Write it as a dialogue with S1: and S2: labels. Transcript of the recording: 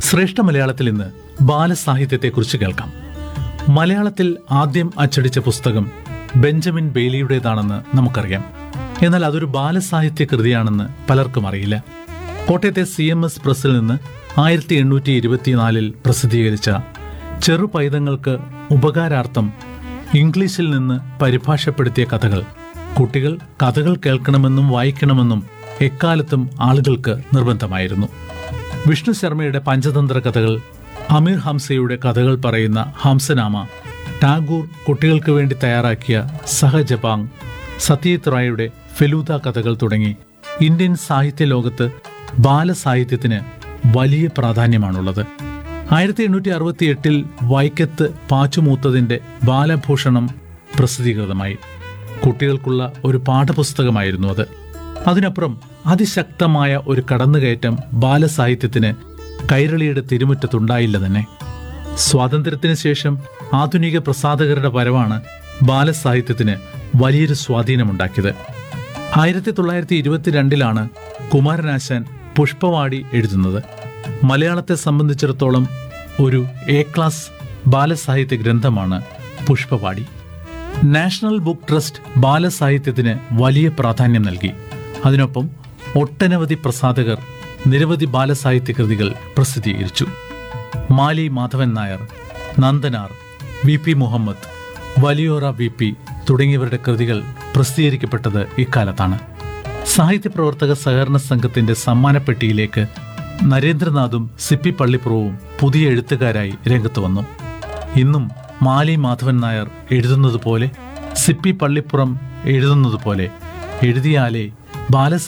S1: ശ്രേഷ്ഠ മലയാളത്തിൽ ഇന്ന് ബാലസാഹിത്യത്തെക്കുറിച്ച് കേൾക്കാം മലയാളത്തിൽ ആദ്യം അച്ചടിച്ച പുസ്തകം ബെഞ്ചമിൻ ബെയ്ലിയുടേതാണെന്ന് നമുക്കറിയാം എന്നാൽ അതൊരു ബാലസാഹിത്യ കൃതിയാണെന്ന് പലർക്കും അറിയില്ല കോട്ടയത്തെ സി എം എസ് പ്രസിൽ നിന്ന് ആയിരത്തി എണ്ണൂറ്റി ഇരുപത്തിനാലിൽ പ്രസിദ്ധീകരിച്ച ചെറു പൈതങ്ങൾക്ക് ഉപകാരാർത്ഥം ഇംഗ്ലീഷിൽ നിന്ന് പരിഭാഷപ്പെടുത്തിയ കഥകൾ കുട്ടികൾ കഥകൾ കേൾക്കണമെന്നും വായിക്കണമെന്നും എക്കാലത്തും ആളുകൾക്ക് നിർബന്ധമായിരുന്നു വിഷ്ണു ശർമ്മയുടെ പഞ്ചതന്ത്ര കഥകൾ അമീർ ഹംസയുടെ കഥകൾ പറയുന്ന ഹംസനാമ ടാഗോർ കുട്ടികൾക്ക് വേണ്ടി തയ്യാറാക്കിയ സഹജപാങ് സത്യജിത് റായുടെ ഫെലൂദ കഥകൾ തുടങ്ങി ഇന്ത്യൻ സാഹിത്യ ലോകത്ത് ബാലസാഹിത്യത്തിന് വലിയ പ്രാധാന്യമാണുള്ളത് ആയിരത്തി എണ്ണൂറ്റി അറുപത്തി എട്ടിൽ വൈക്കത്ത് പാച്ചുമൂത്തതിന്റെ ബാലഭൂഷണം പ്രസിദ്ധീകൃതമായി കുട്ടികൾക്കുള്ള ഒരു പാഠപുസ്തകമായിരുന്നു അത് അതിനപ്പുറം അതിശക്തമായ ഒരു കടന്നുകയറ്റം ബാലസാഹിത്യത്തിന് കൈരളിയുടെ തിരുമുറ്റത്തുണ്ടായില്ല തന്നെ സ്വാതന്ത്ര്യത്തിന് ശേഷം ആധുനിക പ്രസാധകരുടെ വരവാണ് ബാലസാഹിത്യത്തിന് വലിയൊരു സ്വാധീനമുണ്ടാക്കിയത് ആയിരത്തി തൊള്ളായിരത്തി ഇരുപത്തിരണ്ടിലാണ് കുമാരനാശാൻ പുഷ്പവാടി എഴുതുന്നത് മലയാളത്തെ സംബന്ധിച്ചിടത്തോളം ഒരു എ ക്ലാസ് ബാലസാഹിത്യ ഗ്രന്ഥമാണ് പുഷ്പവാടി നാഷണൽ ബുക്ക് ട്രസ്റ്റ് ബാലസാഹിത്യത്തിന് വലിയ പ്രാധാന്യം നൽകി അതിനൊപ്പം ഒട്ടനവധി പ്രസാധകർ നിരവധി ബാലസാഹിത്യ കൃതികൾ പ്രസിദ്ധീകരിച്ചു Mali Madhavan Nair Nandanar V P Muhammad Valiyora V P തുടങ്ങിയവരുടെ കൃതികൾ പ്രസിദ്ധീകരിക്കപ്പെട്ടത് ഇക്കാലത്താണ് സാഹിത്യ പ്രവർത്തക സഹകരണ സംഘത്തിന്റെ സമ്മാനപ്പെട്ടിയിലേക്ക് നരേന്ദ്രനാഥും സിപ്പി പള്ളിപ്പുറവും പുതിയ എഴുത്തുകാരായി രംഗത്ത് വന്നു ഇന്നും മാലി മാധവൻ നായർ എഴുതുന്നത് പോലെ സിപ്പി പള്ളിപ്പുറം എഴുതുന്നത് പോലെ എഴുതിയാലേ ബാല